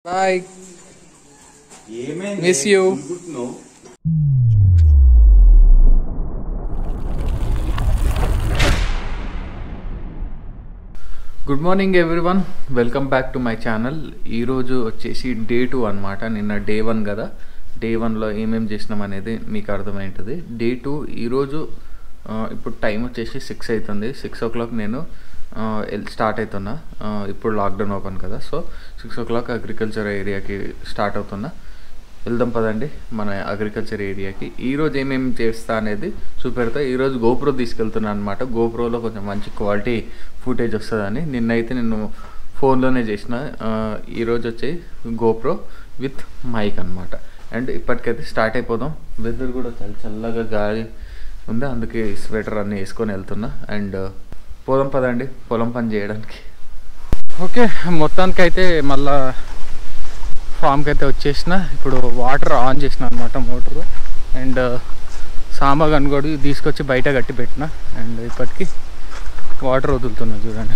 Hi ఏమైంది Miss you. అనుకుంటున్నావు? Good morning everyone welcome back to my channel ఈరోజు వచ్చేసి డే టూ అనమాట నిన్న డే వన్ కదా డే వన్లో ఏమేమి చేసినాం అనేది మీకు అర్థమైంటుంది డే టూ ఈరోజు ఆ, ఇప్పుడు టైం వచ్చేసి సిక్స్ అవుతుంది సిక్స్ ఓ క్లాక్ నేను ఆ, ఎల్- స్టార్ట్ అవుతున్నా ఆ, ఇప్పుడు లాక్డౌన్ ఓపెన్ కదా so six o'clock agriculture ఏరియాకి స్టార్ట్ అవుతున్నా వెళ్దాం పదండి మన అగ్రికల్చర్ ఏరియాకి ఈరోజు ఏమేమి చేస్తా అనేది చూపెడతా ఈరోజు గోప్రో తీసుకెళ్తున్నా అనమాట గోప్రోలో కొంచెం మంచి క్వాలిటీ ఫుటేజ్ వస్తుందని నిన్నైతే నేను ఫోన్లోనే చేసిన ఆ, ఈరోజు వచ్చి గోప్రో విత్ మైక్ అనమాట అండ్ ఇప్పటికైతే స్టార్ట్ అయిపోదాం వెదర్ కూడా చాలా చల్లగా గాలి ఉంది అందుకే స్వెటర్ అన్నీ వేసుకొని వెళ్తున్నా అండ్ పోదాం పదండి పొలం పని చేయడానికి ఓకే మొత్తానికైతే మళ్ళా ఫామ్కి అయితే వచ్చేసిన ఇప్పుడు వాటర్ ఆన్ చేసిన అనమాట మోటార్ అండ్ సామాన్ కూడా తీసుకొచ్చి బయట కట్టి పెట్టిన అండ్ ఇప్పటికి వాటర్ వదులుతున్నా చూడండి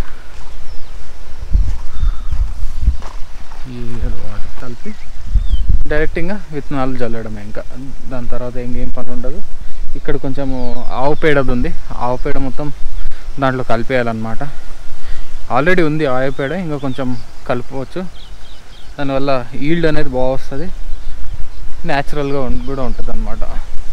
ఈ వాటర్ కలిపి డైరెక్ట్ ఇంకా విత్తనాలు చల్లడమే ఇంకా దాని తర్వాత ఇంకేం పని ఉండదు ఇక్కడ కొంచెం ఆవు పేడది ఉంది ఆవు పేడ మొత్తం దాంట్లో కలిపేయాలన్నమాట ఆల్రెడీ ఉంది ఆవు పేడ ఇంకా కొంచెం కలుపుకోవచ్చు దానివల్ల ఈల్డ్ అనేది బాగా వస్తుంది న్యాచురల్గా కూడా ఉంటుంది అనమాట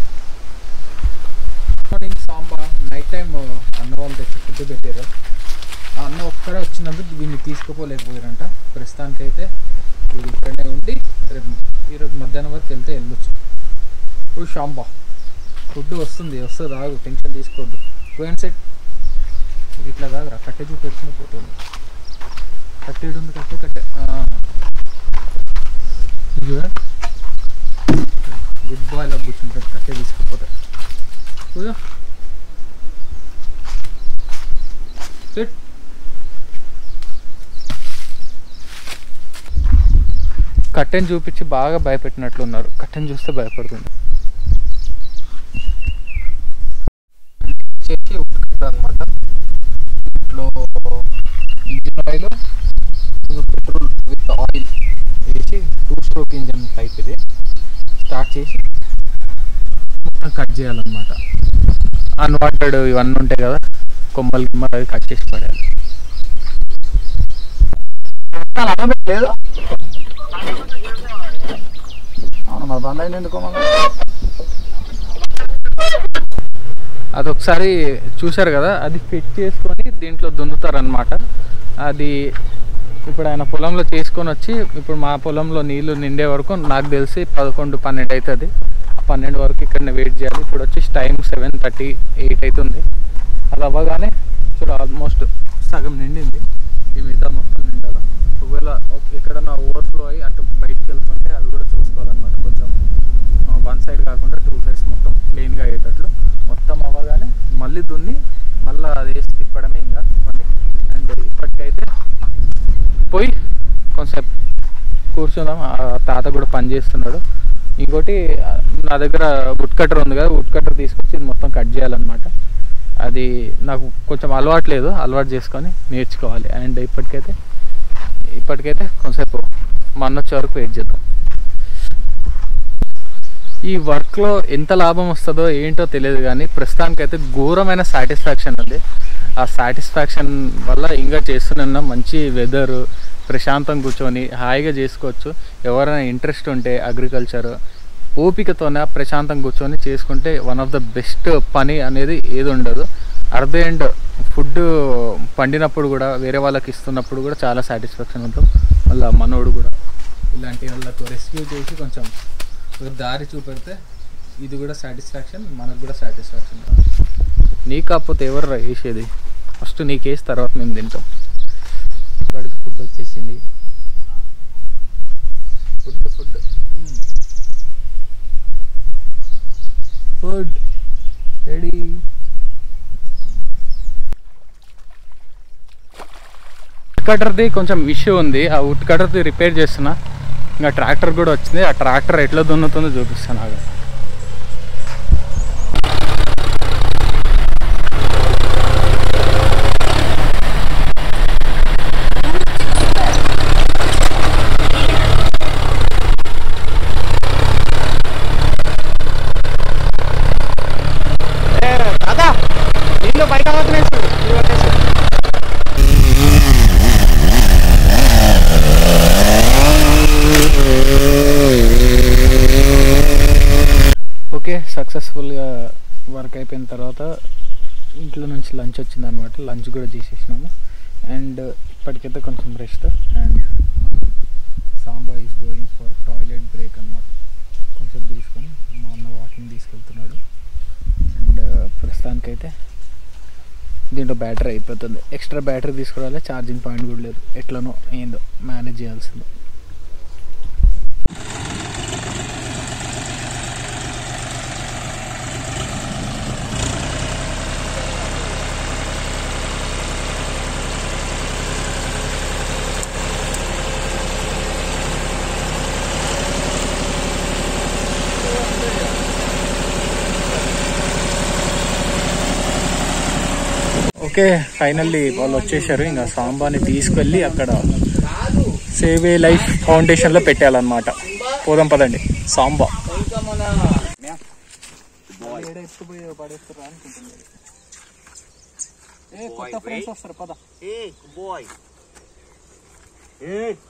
మార్నింగ్ సాంబార్ నైట్ టైం అన్న వాళ్ళు తెచ్చి ఫుడ్ పెట్టారు ఆ అన్న ఒక్కడే వచ్చినందుకు దీన్ని తీసుకుపోలేకపోయారంట ప్రస్తుతానికైతే ఇది ఇక్కడనే ఉండి రేపు ఈరోజు మధ్యాహ్నం వరకు వెళ్తే వెళ్ళొచ్చు ఇప్పుడు షాంబా ఫుడ్ వస్తుంది వస్తుంది ఆగు టెన్షన్ తీసుకోవద్దు గోయిన్ సెట్ ఇట్లా కాదురా కట్టె చూపెట్టుకుని పోతుంది కట్టేడు ఉంది కట్టే కట్టే ఆ. ఇది చూడ గుడ్ బాయ్ లా కూర్చుంటాడు కట్టే తీసుకుపోతే కూర్చో సిట్ కట్టెని చూపించి బాగా భయపెట్టినట్లున్నారు కట్టెని చూస్తే భయపడుతుంది చేసి ఉట్టుకుంటుంది అనమాట ఇంట్లో engine oil petrol with oil వేసి టూ స్ట్రోక్ ఇంజన్ టైప్ ఇది స్టార్ట్ చేసి మొత్తం కట్ చేయాలన్నమాట అన్వాంటెడ్ ఇవన్నీ ఉంటాయి కదా కొమ్మలు గిమ్మలు అవి కట్ చేసి పడేయాలి లేదు అవును మరి బంద్ అయింది ఎందుకో మళ్ళీ అది ఒకసారి చూశారు కదా అది ఫిట్ చేసుకొని దీంట్లో దున్నుతారనమాట అది ఇప్పుడు ఆయన పొలంలో చేసుకొని వచ్చి ఇప్పుడు మా పొలంలో నీళ్లు నిండే వరకు నాకు తెలిసి పదకొండు పన్నెండు అవుతుంది పన్నెండు వరకు ఇక్కడ వెయిట్ చేయాలి ఇప్పుడు వచ్చి టైం సెవెన్ థర్టీ ఎయిట్ అవుతుంది అది అవ్వగానే చూడ ఆల్మోస్ట్ సగం నిండింది ఈ మిగతా మొత్తం నిండాలి ఒకవేళ ఎక్కడన్నా ఓవర్ఫ్లో అయ్యి అటు బయటికి వెళ్తుంటే అది కూడా చూసుకోవాలన్నమాట కొంచెం వన్ సైడ్ కాకుండా టూ సైడ్స్ మొత్తం ప్లెయిన్గా అయ్యేటట్లు మొత్తం అవ్వగానే మళ్ళీ దున్ని మళ్ళీ అది వేసి తిప్పడమే ఇంకా పని అండ్ ఇప్పటికైతే పోయి కొంచెం కూర్చుందాం ఆ తాత కూడా పని చేస్తున్నాడు ఇంకోటి ఆ, నా దగ్గర వుడ్ కట్టర్ ఉంది కదా వుడ్ కట్టర్ తీసుకొచ్చి ఇది మొత్తం కట్ చేయాలన్నమాట అది నాకు కొంచెం అలవాటు లేదు అలవాటు చేసుకొని నేర్చుకోవాలి అండ్ ఇప్పటికైతే ఇప్పటికైతే కొంచెంసేపు మా అన్న వచ్చే వరకు వెయిట్ చేద్దాం ఈ వర్క్లో ఎంత లాభం వస్తుందో ఏంటో తెలియదు కానీ ప్రస్తుతానికైతే ఘోరమైన సాటిస్ఫాక్షన్ ఉంది ఆ సాటిస్ఫాక్షన్ వల్ల ఇంకా చేస్తున్న మంచి వెదర్ ప్రశాంతం కూర్చొని హాయిగా చేసుకోవచ్చు ఎవరైనా ఇంట్రెస్ట్ ఉంటే అగ్రికల్చర్ ఓపికతోనే ప్రశాంతం కూర్చొని చేసుకుంటే వన్ ఆఫ్ ద బెస్ట్ పని అనేది ఏది ఉండదు అట్ ద ఎండ్ ఫుడ్ పండినప్పుడు కూడా వేరే వాళ్ళకి ఇస్తున్నప్పుడు కూడా చాలా సాటిస్ఫాక్షన్ ఉంటుంది మళ్ళీ మనోడు కూడా ఇలాంటి వాళ్ళకు రెస్క్యూ చేసి కొంచెం ఒక దారి చూపెడితే ఇది కూడా సాటిస్ఫాక్షన్ మనకు కూడా సాటిస్ఫాక్షన్ నీకు కాకపోతే ఎవరు వేసేది ఫస్ట్ నీకు వేసి తర్వాత మేము తింటాం వాడికి ఫుడ్ వచ్చేసింది food food food ready wood కట్టర్ది కొంచెం ఇష్యూ ఉంది ఆ వుడ్ కట్టర్ది రిపేర్ చేస్తున్నా ఇంకా ట్రాక్టర్ కూడా వచ్చింది ఆ ట్రాక్టర్ ఎట్లా దున్నుతుందో చూపిస్తాను నాకు వర్క్ అయిపోయిన తర్వాత ఇంట్లో నుంచి లంచ్ వచ్చింది అనమాట లంచ్ కూడా చేసేసినాము అండ్ ఇప్పటికైతే కొంచెం rest and Samba is going for toilet break అనమాట కొంచెం తీసుకొని మా అన్న వాకింగ్ తీసుకెళ్తున్నాడు అండ్ ప్రస్తుతానికైతే దీంట్లో బ్యాటరీ అయిపోతుంది ఎక్స్ట్రా బ్యాటరీ తీసుకురావాలి ఛార్జింగ్ పాయింట్ కూడా లేదు ఎట్లనో ఏందో మేనేజ్ చేయాల్సింది ఓకే ఫైనల్లీ వాళ్ళు వచ్చేసారు ఇంకా సాంబాని తీసుకెళ్ళి అక్కడ సేవే లైఫ్ ఫౌండేషన్ లో పెట్టాలన్నమాట పోదాం పదండి సాంబా కొత్త ఫ్రెండ్స్ వస్తారు పద Hey, boy. Hey.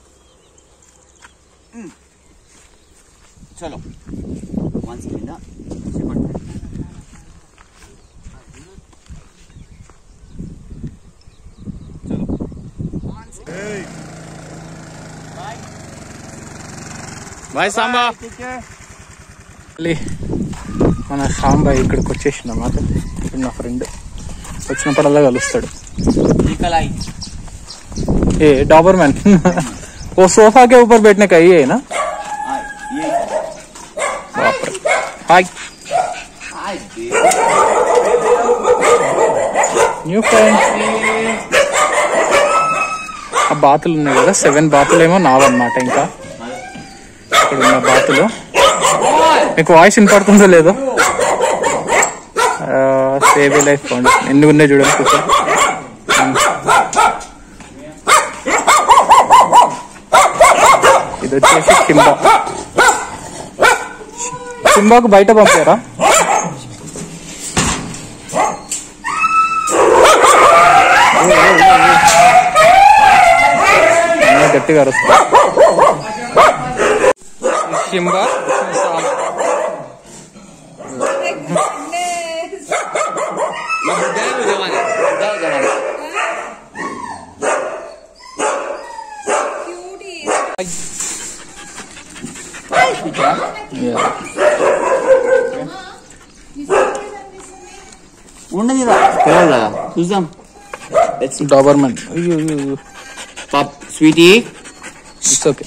చలో వన్స్ కింద చెప్పండి చలో బాయ్ సాంబా మళ్ళీ మన సాంబా ఇక్కడికి వచ్చేసిండు అన్నమాట ఇప్పుడు నా ఫ్రెండ్ వచ్చినప్పుడల్లా కలుస్తాడు నికలాయి ఏ డాబర్ मैन वो सोफा के ऊपर बैठने का ये है ना ये बाप रे हाय हाय న్యూ ఫ్రెండ్ ఆ బాతులు ఉన్నాయి కదా సెవెన్ బాతులు ఏమో నావన్నమాట ఇంకా ఇక్కడ ఉన్న బాతులు మీకు వాయిస్ వినపడుతుందో లేదో సేవ్ లైఫ్ ఫౌండేషన్ ఎన్ని ఉన్నాయి చూడండి కూర్చొని ఇది వచ్చేసి సింబా సింబాకు బయట పంపారా అన్నీ గట్టిగా అరుస్తా సింబా ఉండదు తెలియదు కదా చూద్దాం డాబర్మన్ పాప్ స్వీటీ इट्स ओके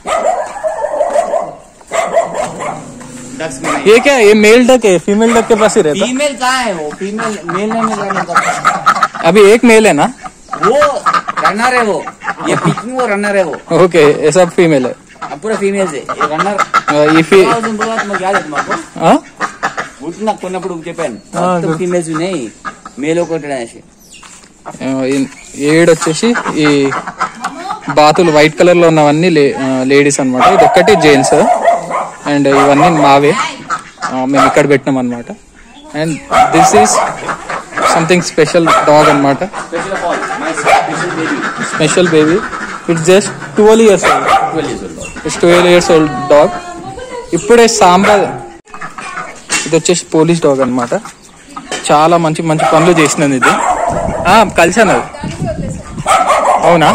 डक्स ये क्या ये मेल डक है फीमेल डक के पास ही रहता फीमेल कहाँ है वो फीमेल मेल नहीं मिल रहा अभी एक मेल है ना वो रनर है वो ये पिकिंग वो रनर है वो ओके ये सब फीमेल है अब पूरा फीमेल से ये रनर ఆ, ఈ ఫీ మాకు యాद है మాకు ఆ? గుర్తు నాకు కొన్నప్పుడు చెప్పాను ఆ, మొత్తం గుర్తు. ఫీమేల్స్ ఉన్నాయి మేల్ ఒకటి అనేసి ఆ, ఈ- ఏడు వచ్చేసి ఈ బాతులు వైట్ కలర్ లో ఉన్నవన్నీ లేడీస్ అన్నమాట ఇది ఒక్కటి జెంట్స్ అండ్ ఇవన్నీ మావే ఆ, మేము ఇక్కడ పెట్టినాం అనమాట and this is something special dog అన్నమాట special of all my special baby special baby it's just twelve years old twelve years old it's twelve years old dog ఇప్పుడే సాంబార్ ఇది వచ్చేసి పోలీస్ డాగ్ అన్నమాట చాలా మంచి మంచి పనులు చేసినది ఇది ఆ, కలిసాను అది అవునా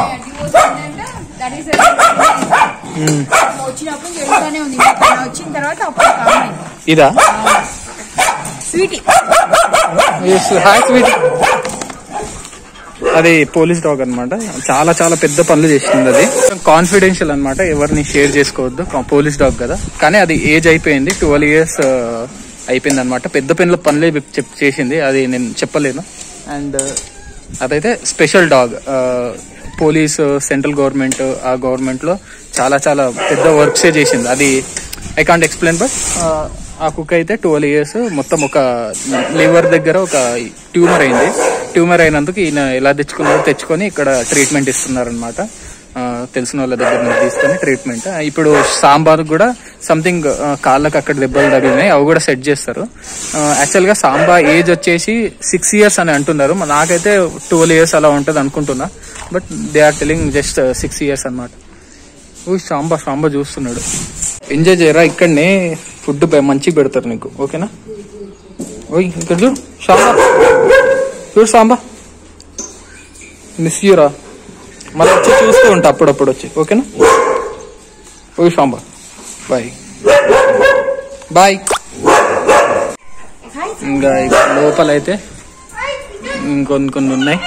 మ్మ్. వచ్చినప్పుడు జరుగుతూనే ఉంది తను వచ్చిన తర్వాత అప్పుడు కామైంది ఇదా స్వీటీ హాయ్ స్వీట్ అది పోలీస్ డాగ్ అన్నమాట చాలా చాలా పెద్ద పనులు చేసింది అది కాన్ఫిడెన్షియల్ అన్నమాట ఎవరిని షేర్ చేసుకోవద్దు పోలీస్ డాగ్ కదా కానీ అది ఏజ్ అయిపోయింది ట్వెల్వ్ ఇయర్స్ అయిపోయింది అనమాట పెద్ద పెన్ల పనులే చెప్ చేసింది అది నేను చెప్పలేను అండ్ అదైతే special dog police central government ఆ గవర్నమెంట్ లో చాలా చాలా పెద్ద వర్క్సే చేసింది అది ఐ కాంట్ ఎక్స్ప్లెయిన్ బట్ ఆ కుక్ అయితే ట్వెల్వ్ ఇయర్స్ మొత్తం ఒక లివర్ దగ్గర ఒక ట్యూమర్ అయింది ట్యూమర్ అయినందుకు ఈయన ఎలా తెచ్చుకున్నారో తెచ్చుకొని ఇక్కడ ట్రీట్మెంట్ ఇస్తున్నారు అనమాట తెలిసిన వాళ్ళ దగ్గర నుంచి తీసుకొని ట్రీట్మెంట్ ఇప్పుడు సాంబార్ కూడా సంథింగ్ కాళ్ళకి అక్కడ దెబ్బలు తగిలినాయి అవి కూడా సెట్ చేస్తారు యాక్చువల్ గా సాంబా ఏజ్ వచ్చేసి సిక్స్ ఇయర్స్ అని అంటున్నారు మరి నాకైతే ట్వెల్వ్ ఇయర్స్ అలా ఉంటది అనుకుంటున్నా but they are telling just six years అనమాట ఓ సాంబా సాంబా చూస్తున్నాడు ఎంజాయ్ చేయరా ఇక్కడనే ఫుడ్ మంచిగా పెడతారు నీకు ఓకేనా ఓయ్ ఇక్కడ చూడు సాంబా చూడు సాంబా మిస్ యూరా మళ్ళీ వచ్చి చూస్తూ ఉంటా అప్పుడప్పుడు వచ్చి ఓకేనా ఓయ్ సాంబా బాయ్ బాయ్ ఇంకా ఇక్కడ లోపల అయితే ఇంకొన్ని కొన్ని ఉన్నాయి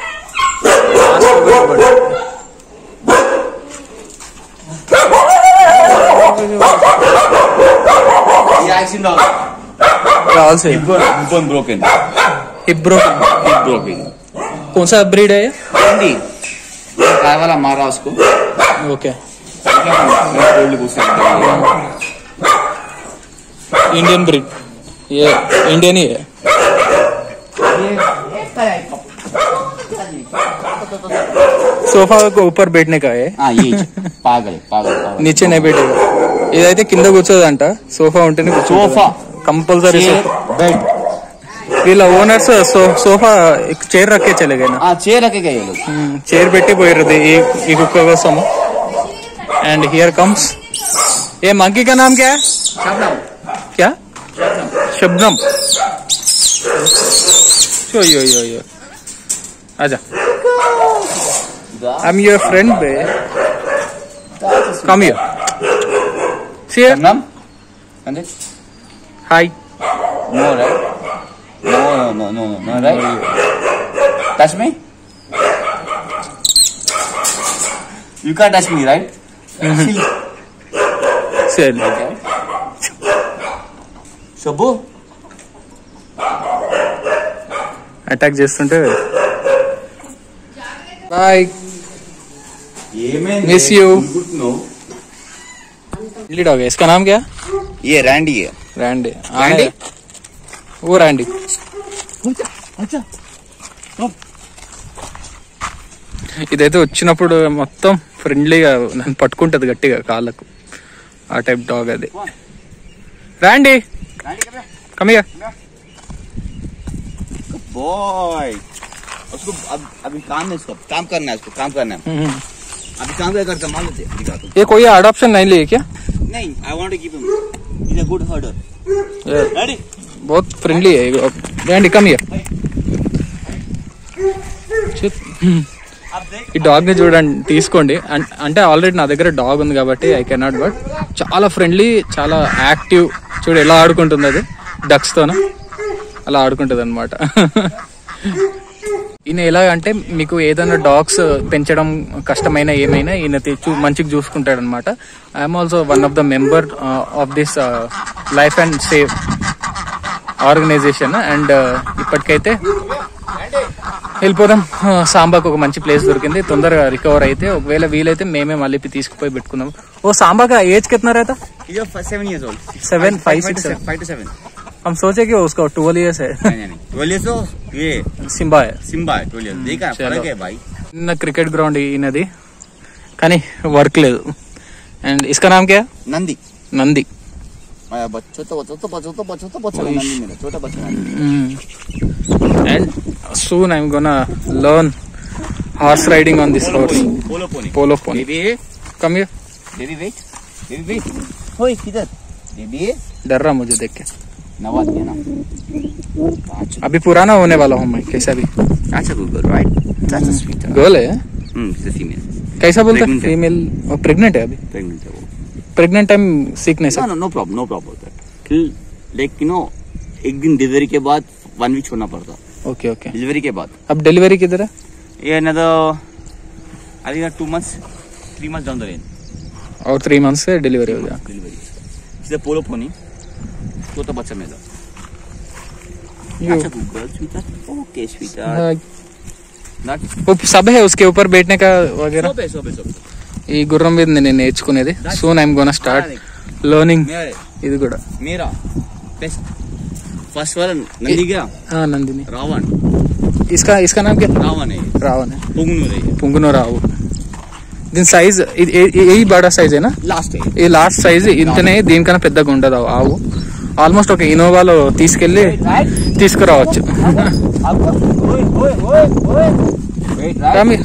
ये एक्सीडेंट हो also bone broken hip broken hip broken कौन सा ब्रीड है ये हिंदी काय वाला मारा उसको ओके गोल्ड को इंडियन ब्रीड ये इंडियन ही है सोफा को ऊपर बैठने का है हाँ ये पागल पागल पागल नीचे नहीं बैठेगा ఇదైతే కింద కూర్చోదంట సోఫా ఉంటేనే Sofa. కంపల్సరీ चेयर बेड వీళ్ళ ఓనర్స్ సోఫా చైర్ రక్కే చలేగా हाँ चेयर रखेगा ये लोग చైర్ పెట్టి పోయిరది ఈ ఈ కుక్క కోసము and here comes a monkey కా నామ్ క్యా है? क्या शबनम यो यो यो यो आजा आई एम योर फ्रेंड बे come here see here Shabnam and it hi no right no no no no no right touch me you can't touch me right సరే okay Shabu attack చేస్తుంటే boy Miss you. good no idli dog है इसका नाम क्या ये Randy है Randy Randy? वो Randy ఇదైతే వచ్చినప్పుడు మొత్తం ఫ్రెండ్లీగా నన్ను పట్టుకుంటది గట్టిగా కాళ్ళకు ఆ టైప్ డాగ్ అది Randy Randy come here. Come here boy उसको अब अभी काम है इसको काम करना है इसको काम करना है अभी काम क्या करता मान लेते दिखा तुम ये कोई अडॉप्शन नहीं लिए क्या नहीं I want to keep him is a good herder ये रेडी बहुत फ्रेंडली है रांडी कमिయా अब देख ఈ డాగ్ ని చూడండి తీసుకోండి అన్- అంటే ఆల్రెడీ నా దగ్గర డాగ్ ఉంది కాబట్టి ఐ కెనాట్ బట్ చాలా ఫ్రెండ్లీ చాలా యాక్టివ్ చూడు ఎలా ఆడుకుంటుంది అది డక్స్ తోన అలా ఆడుకుంటుంది అనమాట ఈయన ఎలా అంటే మీకు ఏదైనా డాగ్స్ పెంచడం కష్టమైన ఏమైనా ఈయన తీ- చూ మంచిగా చూసుకుంటాడు అనమాట I'm also one of the member of this life and save organization and ఇప్పటికైతే వెళ్ళిపోదాం ఆ, సాంబాకు ఒక మంచి ప్లేస్ దొరికింది తొందరగా రికవర్ అయితే ఒకవేళ వీలైతే మేమే మళ్ళీ తీసుకుపోయి పెట్టుకుందాం ఓ సాంబా का एज कितना रहता ये seven years old Seven, five, five six, seven. Five to seven हम सोचे कि उसका ट्वेल्व इयर्स है नहीं नहीं ट्वेल्व इयर्स ये सिम्बा है सिम्बा है ट्वेल्व इयर्स देखा चलो। फर्क है भाई చిన్న క్రికెట్ గ్రౌండ్ ఈయనది కానీ వర్క్ లేదు అండ్ ఇస్కా నామ్ క్యా नंदी నంది मैं बच्चों तो बच्चों तो बच्चों तो बच्चों तो बच्चों नंदी मेरा छोटा बच्चा Nandi and soon I'm gonna learn horse riding on this horse polo pony polo pony baby come here baby wait baby wait ओए किधर बेबी डर रहा मुझे देख के नवा दिया ना अच्छा अभी पुराना होने वाला हूँ मैं कैसा भी अच्छा good girl right that's a sweet girl है हम्म इट्स अ फीमेल कैसा बोलते हैं Pregnant है। फीमेल और प्रेग्नेंट है अभी प्रेग्नेंट है वो प्रेग्नेंट टाइम सीख नहीं No, सकते no, no problem, no problem with that. Like you know, एक दिन डिलीवरी के बाद वन वीक छोड़ना पड़ता ओके ओके डिलीवरी के बाद अब डिलीवरी किधर है ये another I think two months three months down the rain और थ्री मंथ से डिलीवरी हो जाए डिलीवरी सीधे पोलो पोनी तो तो बच्चा मेरा You- अच्छा गूगल स्वीटर ओके स्वीटर हाँ, नट वो सब है उसके ऊपर बैठने का वगैरह सोपे सोपे सोपे ఈ గుర్రం మీద నేను నేర్చుకునేది soon I'm gonna start learning मेरा ఇది కూడా मेरा बेस्ट फर्स्ट वाला नंदी गया ఆ, నందిని रावण इसका इसका नाम क्या रावण है రావణ पुंगनू रही పుంగును రావు దీని సైజ్ ఈ బడా సైజ్ ఏనా लास्ट है ఈ లాస్ట్ సైజ్ ఇంతనే దీనికన్నా పెద్దగా ఉండదు ఆ ఆవు ఆల్మోస్ట్ ఒక ఇనోవాలో తీసుకెళ్లి తీసుకురావచ్చు ओए ओए ओए ओए वेट राइट రామి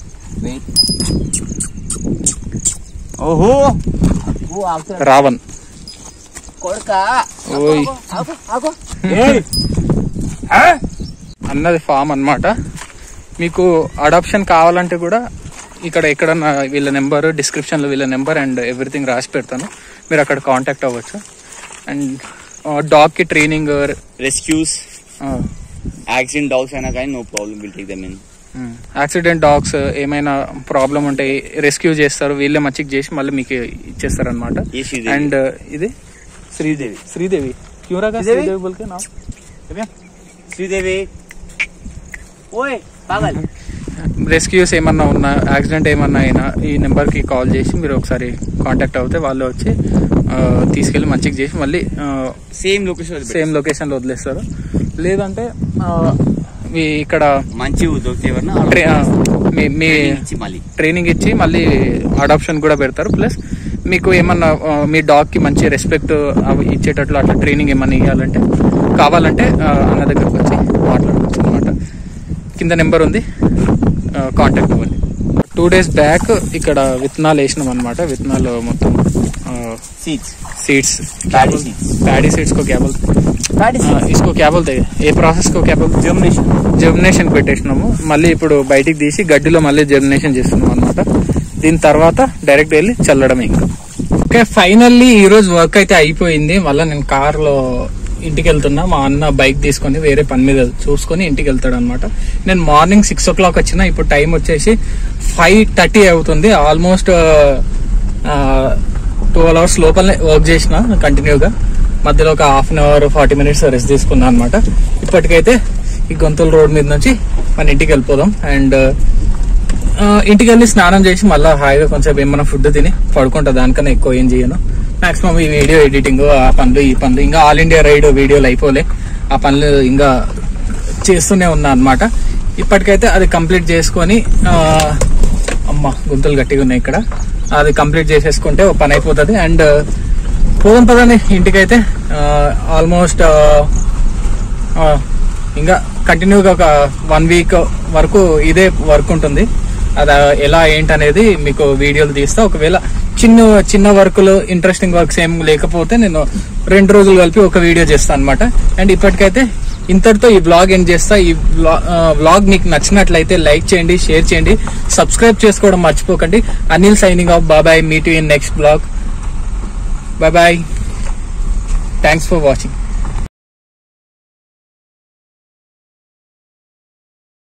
ఓహో ఓ ఆగుతా రావణ్ కొడకా ఓయ్ ఆగు ఆగు అన్నది ఫామ్ అన్నమాట మీకు అడాప్షన్ కావాలంటే కూడా ఇక్కడ ఎక్కడన్నా వీళ్ళ నెంబర్ డిస్క్రిప్షన్లో వీళ్ళ నెంబర్ అండ్ ఎవ్రీథింగ్ రాసి పెడతాను మీరు అక్కడ కాంటాక్ట్ అవ్వచ్చు అండ్ డాగ్కి ట్రైనింగ్ rescues accident dogs అయినా కానీ no problem will take them in accident dogs ఏమైనా ప్రాబ్లం ఉంటే రెస్క్యూ చేస్తారు వీళ్ళే మంచిగా చేసి మళ్ళీ మీకు ఇచ్చేస్తారు అనమాట ఏ శ్రీదేవి? అండ్ ఇది శ్రీదేవి శ్రీదేవి క్యూరా శ్రీదేవి? శ్రీదేవి బోల్కే నా శ్రీదేవి ఓయ్ పాగల్ రెస్క్యూస్ ఏమన్నా ఉన్నా యాక్సిడెంట్ ఏమన్నా అయినా ఈ నెంబర్కి కాల్ చేసి మీరు ఒకసారి కాంటాక్ట్ అవుతే వాళ్ళు వచ్చి ఆ, తీసుకెళ్ళి మంచిగా చేసి మళ్ళీ సేమ్ లొకేషన్ సేమ్ లొకేషన్లో వదిలేస్తారు లేదంటే ఆ, మీ ఇక్కడ మంచి దొరికితే ఎవరన్నా ట్రే- ఆ, మీ మీ ఇచ్చి మళ్ళీ ట్రైనింగ్ ఇచ్చి మళ్ళీ అడాప్షన్ కూడా పెడతారు ప్లస్ మీకు ఏమన్నా ఆ, మీ డాగ్ కి మంచి రెస్పెక్ట్ ఇచ్చేటట్లు అట్లా ట్రైనింగ్ ఏమన్నా ఇవ్వాలంటే కావాలంటే ఆ, అన్న దగ్గరకు వచ్చి మాట్లాడవచ్చు అనమాట కింద నెంబర్ ఉంది కాంటాక్ట్ అవ్వండి టూ డేస్ బ్యాక్ ఇక్కడ విత్తనాలు వేసినాం అనమాట విత్తనాలు మొత్తం seeds seeds Paddy seeds. Paddy seeds को क्या बोलते ఆ, इसको क्या बोलते ఏ ప్రాసెస్ కో क्या बोलते జర్మినేషన్ జర్మినేషన్ పెట్టేసినాము మళ్ళీ ఇప్పుడు బయటికి తీసి గడ్డిలో మళ్ళీ జర్మినేషన్ చేస్తున్నాం అనమాట దీని తర్వాత డైరెక్ట్ వెళ్ళి చల్లడమే ఇంకా ఓకే ఫైనల్లీ ఈ రోజు వర్క్ అయితే అయిపోయింది మళ్ళీ నేను కార్ లో ఇంటికి వెళ్తున్నా మా అన్న బైక్ తీసుకొని వేరే పని మీద చూసుకొని ఇంటికి వెళ్తాడు అనమాట నేను మార్నింగ్ సిక్స్ ఓ క్లాక్ వచ్చిన ఇప్పుడు టైం వచ్చేసి ఫైవ్ థర్టీ అవుతుంది ఆల్మోస్ట్ ట్వెల్వ్ అవర్స్ లోపలనే వర్క్ చేసిన కంటిన్యూగా మధ్యలో ఒక half an hour forty minutes rest తీసుకున్నా అనమాట ఇప్పటికైతే ఈ గొంతుల రోడ్ మీద నుంచి మన ఇంటికి వెళ్ళిపోదాం అండ్ ఇంటికి వెళ్ళి స్నానం చేసి మళ్ళీ హాయిగా కొంచెం ఏమైనా ఫుడ్ తిని పడుకుంటా దానికన్నా ఎక్కువ ఏం చేయను మాక్సిమం ఈ వీడియో ఎడిటింగ్ ఆ పనులు ఈ పనులు ఇంకా ఆల్ ఇండియా రైడ్ వీడియోలు అయిపోలే ఆ పనులు ఇంకా చేస్తూనే ఉన్నా అనమాట ఇప్పటికైతే అది కంప్లీట్ చేసుకొని ఆ, అమ్మ గుంతలు గట్టిగా ఉన్నాయి ఇక్కడ అది కంప్లీట్ చేసేసుకుంటే ఒక పని అయిపోతుంది అండ్ పోదాం పదండి ఇంటికైతే ఆల్మోస్ట్ ఇంకా కంటిన్యూగా ఒక వన్ వీక్ వరకు ఇదే వర్క్ ఉంటుంది అది ఎలా ఏంటనేది మీకు వీడియోలు తీస్తా ఒకవేళ చిన్న చిన్న వర్క్లు ఇంట్రెస్టింగ్ వర్క్స్ ఏం లేకపోతే నేను రెండు రోజులు కలిపి ఒక వీడియో చేస్తాను అనమాట అండ్ ఇప్పటికైతే ఇంతటితో ఈ బ్లాగ్ ఎండ్ చేస్తా ఈ బ్లాగ్ మీకు నచ్చినట్లయితే లైక్ చేయండి షేర్ చేయండి సబ్స్క్రైబ్ చేసుకోవడం మర్చిపోకండి అనిల్ సైనింగ్ ఆఫ్ బాబాయ్ meet in next blog bye bye thanks for watching